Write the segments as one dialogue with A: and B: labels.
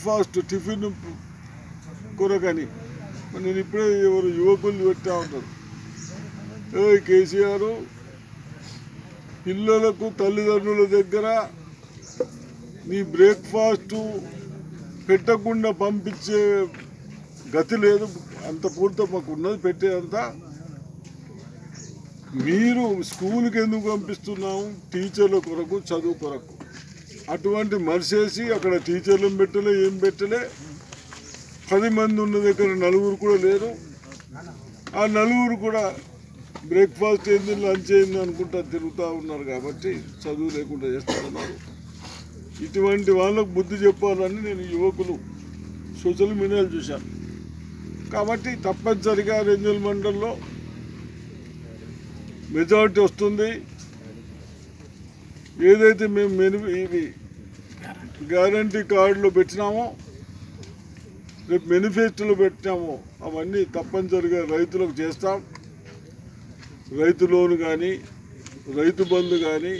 A: breakfast tiffin కొరకని మరి నేను ఇప్పుడే ఎవరు యువకులు పెట్టా ఉంటారు ఏ కేసీఆర్ పిల్లలకు తల్లిదండ్రుల దగ్గర నీ బ్రేక్ఫాస్ట్ పెట్టకుండా పంపించే గతి లేదు అంత పూర్తి మాకు ఉన్నది పెట్టేంత మీరు స్కూల్కి ఎందుకు పంపిస్తున్నాము టీచర్ల కొరకు చదువు కొరకు అటువంటి మరిసేసి అక్కడ టీచర్లను పెట్టలే ఏం పెట్టలే పది మంది ఉన్న దగ్గర నలుగురు కూడా లేరు ఆ నలుగురు కూడా బ్రేక్ఫాస్ట్ ఏంది లంచ్ ఏంది అనుకుంటా తిరుగుతూ ఉన్నారు కాబట్టి చదువు లేకుండా చేస్తున్నారు ఇటువంటి వాళ్ళకు బుద్ధి చెప్పాలని నేను యువకులు సోషల్ మీడియాలో చూశాను కాబట్టి తప్పనిసరిగా రెంజల్ మండల్లో మెజారిటీ వస్తుంది ఏదైతే మేము మెను ఇవి గ్యారంటీ కార్డులో పెట్టినామో రేపు మేనిఫెస్టోలో పెట్టినామో అవన్నీ తప్పనిసరిగా రైతులకు చేస్తాం రైతు లోన్ కానీ రైతు బంధు కానీ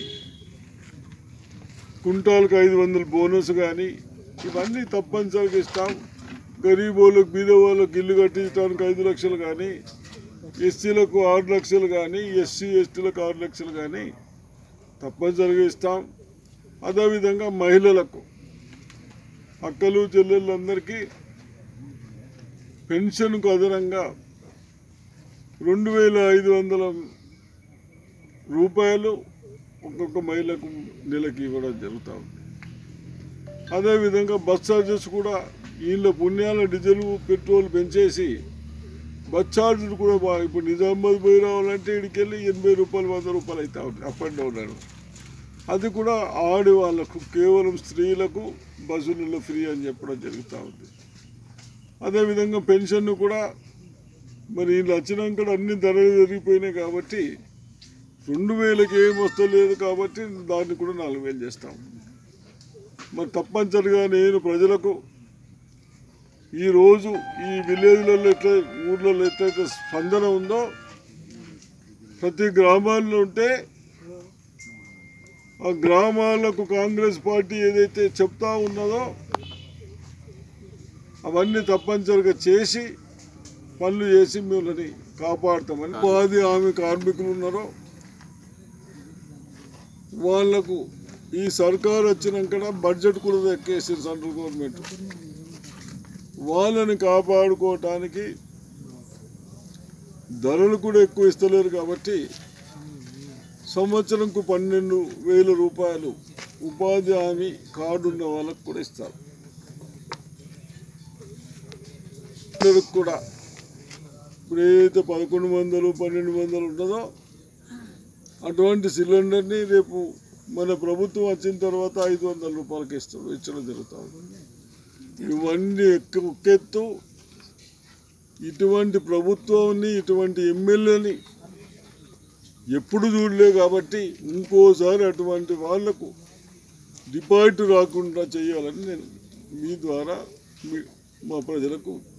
A: కుంటాలకు ఐదు వందల బోనస్ కానీ ఇవన్నీ తప్పనిసరిగా ఇస్తాం గరీబ్ వాళ్ళకు బీద వాళ్ళకి ఇల్లు కట్టించడానికి ఐదు లక్షలు కానీ ఎస్సీలకు ఆరు లక్షలు కానీ ఎస్సీ ఎస్టీలకు ఆరు లక్షలు కానీ తప్పనిసరిగా ఇస్తాం అదేవిధంగా మహిళలకు అక్కలు చెల్లెళ్ళందరికీ పెన్షన్కు అదనంగా రెండు వేల ఐదు వందల రూపాయలు ఒక్కొక్క మహిళకు నెలకి ఇవ్వడం జరుగుతూ ఉంది అదేవిధంగా బస్ ఛార్జెస్ కూడా వీళ్ళ పుణ్యాల డీజిల్ పెట్రోల్ పెంచేసి బస్ ఛార్జీలు కూడా బాగా ఇప్పుడు నిజామాబాద్ పోయి రావాలంటే ఇక్కడికి వెళ్ళి ఎనభై రూపాయలు వంద రూపాయలు అవుతా ఉంటాయి అప్ అండ్ డౌన్ అని అది కూడా ఆడి వాళ్ళకు కేవలం స్త్రీలకు బస్సులలో ఫ్రీ అని చెప్పడం జరుగుతూ ఉంది అదేవిధంగా పెన్షన్ కూడా మరి వీళ్ళు వచ్చినాక అన్ని ధరలు పెరిగిపోయినాయి కాబట్టి రెండు వేలకి ఏం వస్తలేదు కాబట్టి దాన్ని కూడా నాలుగు వేలు చేస్తాం మరి తప్పనిసరిగా నేను ప్రజలకు ఈరోజు ఈ విలేజ్లలో ఎట్లా ఊర్లలో ఎట్లయితే స్పందన ఉందో ప్రతి గ్రామాల్లో ఉంటే ఆ గ్రామాలకు కాంగ్రెస్ పార్టీ ఏదైతే చెప్తా ఉన్నదో అవన్నీ తప్పనిసరిగా చేసి పనులు చేసి మిమ్మల్ని కాపాడుతామని ఉపాధి హామీ కార్మికులు ఉన్నారో వాళ్లకు ఈ సర్కారు వచ్చినాక బడ్జెట్ కూడా ఎక్కేసింది సెంట్రల్ గవర్నమెంట్ వాళ్ళని కాపాడుకోవటానికి ధరలు కూడా ఎక్కువ ఇస్తలేరు కాబట్టి సంవత్సరంకు పన్నెండు వేల రూపాయలు ఉపాధి హామీ కార్డు ఉన్న వాళ్ళకు కూడా ఇస్తారు అందరికి కూడా ఇప్పుడు ఏదైతే పదకొండు వందలు పన్నెండు వందలు ఉంటుందో అటువంటి సిలిండర్ని రేపు మన ప్రభుత్వం వచ్చిన తర్వాత ఐదు వందల రూపాయలకి ఇస్తాడు ఇచ్చడం జరుగుతుంది ఇవన్నీ ఎక్క ఒకెత్తు ఇటువంటి ప్రభుత్వాన్ని ఇటువంటి ఎమ్మెల్యేని ఎప్పుడు చూడలే కాబట్టి ఇంకోసారి అటువంటి వాళ్లకు డిపాజిట్ రాకుండా చేయాలని నేను మీ ద్వారా మీ మా ప్రజలకు